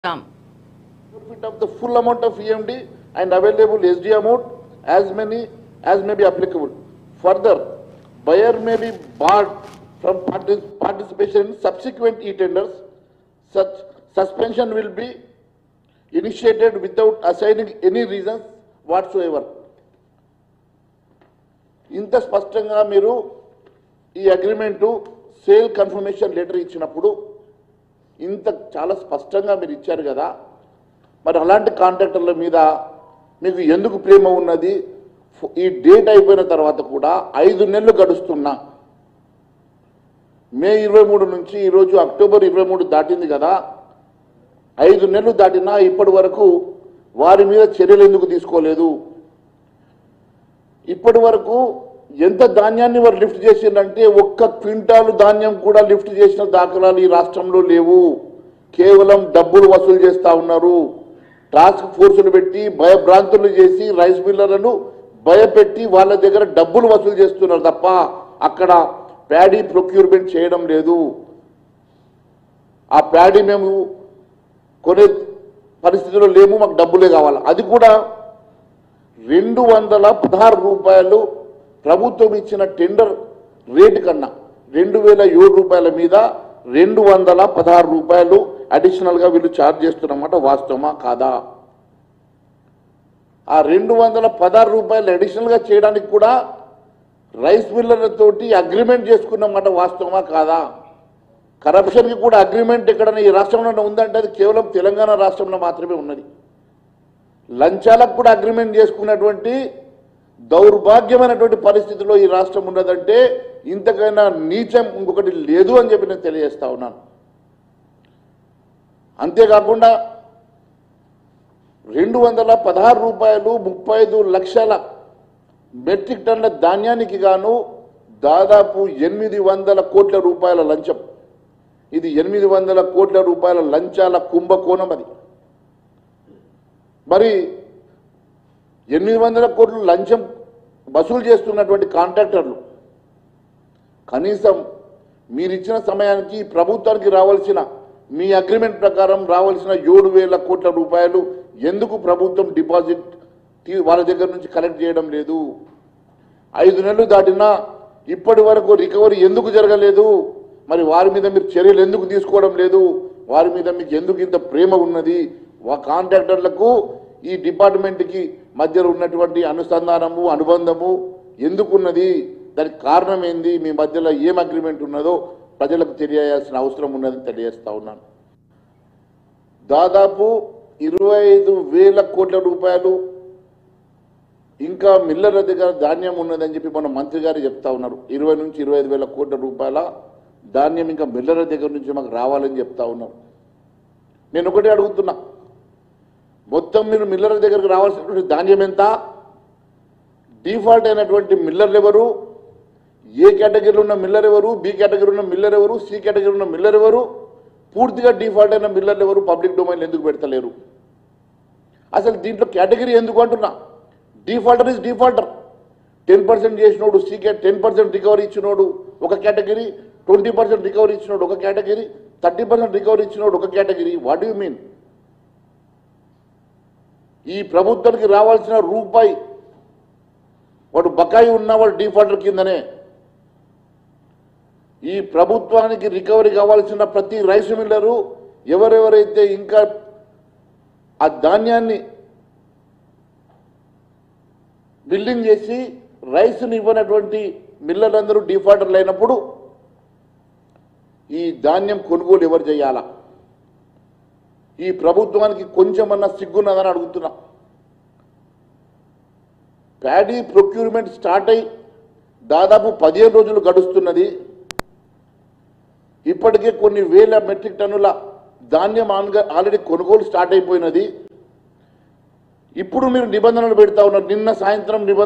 Ram. forfeit of the full amount of EMD and available SD amount as many as may be applicable. Further, buyer may be barred from partic- participation in subsequent e-tenders. Such suspension will be initiated without assigning any reasons whatsoever. ఇంత స్పష్టంగా మీరు ఈ agreement sale confirmation letter ఇచ్చినప్పుడు ఇంత చాలా స్పష్టంగా మీరు ఇచ్చారు కదా మరి అలాంటి కాంట్రాక్టర్ల మీద మీకు ఎందుకు ప్రేమ ఉన్నది ఫ్- ఈ డేట్ అయిపోయిన తర్వాత కూడా ఐదు నెలలు గడుస్తున్నా మే ఇరవై మూడు నుంచి ఈరోజు అక్టోబర్ ఇరవై మూడు దాటింది కదా ఐదు నెలలు దాటినా ఇప్పటి వరకు వారి మీద చర్యలు ఎందుకు తీసుకోలేదు ఇప్పటి వరకు ఎంత ధాన్యాన్ని వారు లిఫ్ట్ చేసిందంటే ఒక్క క్వింటాలు ధాన్యం కూడా లిఫ్ట్ చేసిన దాఖలాలు ఈ రాష్ట్రంలో లేవు కేవలం డబ్బులు వసూలు చేస్తా ఉన్నారు టాస్క్ ఫోర్సులు పెట్టి భయభ్రాంతులు చేసి రైస్ మిల్లర్లను భయపెట్టి వాళ్ళ దగ్గర డబ్బులు వసూలు చేస్తున్నారు తప్ప అక్కడ ప్యాడీ ప్రొక్యూర్మెంట్ చేయడం లేదు ఆ ప్యాడీ మేము కొనే పరిస్థితిలో లేము మాకు డబ్బులే కావాలి అది కూడా రెండు వందల పదహారు రూపాయలు ప్రభుత్వం ఇచ్చిన టెండర్ రేటు కన్నా రెండు వేల ఏడు రూపాయల మీద రెండు వందల పదహారు రూపాయలు అడిషనల్గా వీళ్ళు ఛార్జ్ చేస్తున్నమాట వాస్తవమా కాదా ఆ రెండు వందల పదహారు రూపాయలు అడిషనల్గా చేయడానికి కూడా రైస్ మిల్లర్లతోటి అగ్రిమెంట్ చేసుకున్నమాట వాస్తవమా కాదా కరప్షన్కి కూడా అగ్రిమెంట్ ఎక్కడైనా ఈ రాష్ట్రంలో ఉందంటే అది కేవలం తెలంగాణ రాష్ట్రంలో మాత్రమే ఉన్నది లంచాలకు కూడా అగ్రిమెంట్ చేసుకున్నటువంటి దౌర్భాగ్యమైనటువంటి పరిస్థితిలో ఈ రాష్ట్రం ఉన్నదంటే ఇంతకైనా నీచం ఇంకొకటి లేదు అని చెప్పి నేను తెలియజేస్తా ఉన్నాను అంతేకాకుండా రెండు వందల పదహారు రూపాయలు ముప్పై ఐదు లక్షల మెట్రిక్ టన్నుల ధాన్యానికి గాను దాదాపు ఎనిమిది వందల కోట్ల రూపాయల లంచం ఇది ఎనిమిది వందల కోట్ల రూపాయల లంచాల కుంభకోణం అది మరి ఎనిమిది వందల కోట్లు లంచం వసూలు చేస్తున్నటువంటి కాంట్రాక్టర్లు కనీసం మీరు ఇచ్చిన సమయానికి ప్రభుత్వానికి రావాల్సిన మీ అగ్రిమెంట్ ప్రకారం రావాల్సిన ఏడు వేల కోట్ల రూపాయలు ఎందుకు ప్రభుత్వం డిపాజిట్ తీ- వాళ్ళ దగ్గర నుంచి కలెక్ట్ చేయడం లేదు ఐదు నెలలు దాటినా ఇప్పటి వరకు రికవరీ ఎందుకు జరగలేదు మరి వారి మీద మీరు చర్యలు ఎందుకు తీసుకోవడం లేదు వారి మీద మీకు ఎందుకు ఇంత ప్రేమ ఉన్నది వా కాంట్రాక్టర్లకు ఈ డిపార్ట్మెంట్కి మధ్యలో ఉన్నటువంటి అనుసంధానము అనుబంధము ఎందుకున్నది దానికి కారణం ఏంది మీ మధ్యలో ఏం అగ్రిమెంట్ ఉన్నదో ప్రజలకు తెలియాల్సిన అవసరం ఉన్నదని తెలియజేస్తా ఉన్నాను దాదాపు ఇరవై ఐదు వేల కోట్ల రూపాయలు ఇంకా మిల్లర్ల దగ్గర ధాన్యం ఉన్నదని చెప్పి మన మంత్రి గారు చెప్తా ఉన్నారు ఇరవై నుంచి ఇరవై ఐదు వేల కోట్ల రూపాయల ధాన్యం ఇంకా మిల్లర్ల దగ్గర నుంచి మాకు రావాలని చెప్తా ఉన్నారు నేను ఒకటే అడుగుతున్నా మొత్తం మీరు మిల్లర్ల దగ్గరకు రావాల్సినటువంటి ధాన్యం ఎంత డిఫాల్ట్ అయినటువంటి మిల్లర్లు ఎవరు ఏ కేటగిరీలో ఉన్న మిల్లర్ ఎవరు బి కేటగిరీ ఉన్న మిల్లర్ ఎవరు సి కేటగిరీ ఉన్న మిల్లర్ ఎవరు పూర్తిగా డిఫాల్ట్ అయిన మిల్లర్లు ఎవరు పబ్లిక్ డొమైన్ ఎందుకు పెడతలేరు అసలు దీంట్లో కేటగిరీ ఎందుకు అంటున్నా defaulter is defaulter ten percent చేసినోడు సీకే టెన్ పర్సెంట్ రికవరీ ఇచ్చినోడు ఒక కేటగిరీ ట్వంటీ పర్సెంట్ రికవరీ ఇచ్చినోడు ఒక కేటగిరీ థర్టీ పర్సెంట్ రికవరీ ఇచ్చినోడు ఒక కేటగిరీ వాట్ యు మీన్ ఈ ప్రభుత్వానికి రావాల్సిన రూపాయి వాడు బకాయి ఉన్న వాడు డిఫాల్టర్ కిందనే ఈ ప్రభుత్వానికి రికవరీ కావాల్సిన ప్రతి రైస్ మిల్లరు ఎవరెవరైతే ఇంకా ఆ ధాన్యాన్ని బిల్డింగ్ చేసి రైస్ని ఇవ్వనటువంటి మిల్లర్లందరూ డిఫాల్టర్లు అయినప్పుడు ఈ ధాన్యం కొనుగోలు ఎవరు చేయాలా ఈ ప్రభుత్వానికి కొంచెమన్నా సిగ్గున్నదని అడుగుతున్నా ప్యాడీ ప్రొక్యూర్మెంట్ స్టార్ట్ అయి దాదాపు పదిహేను రోజులు గడుస్తున్నది ఇప్పటికే కొన్ని వేల మెట్రిక్ టన్నుల ధాన్యం ఆన్గా ఆల్రెడీ కొనుగోలు స్టార్ట్ అయిపోయినది ఇప్పుడు మీరు నిబంధనలు పెడతా ఉన్నారు నిన్న సాయంత్రం నిబంధన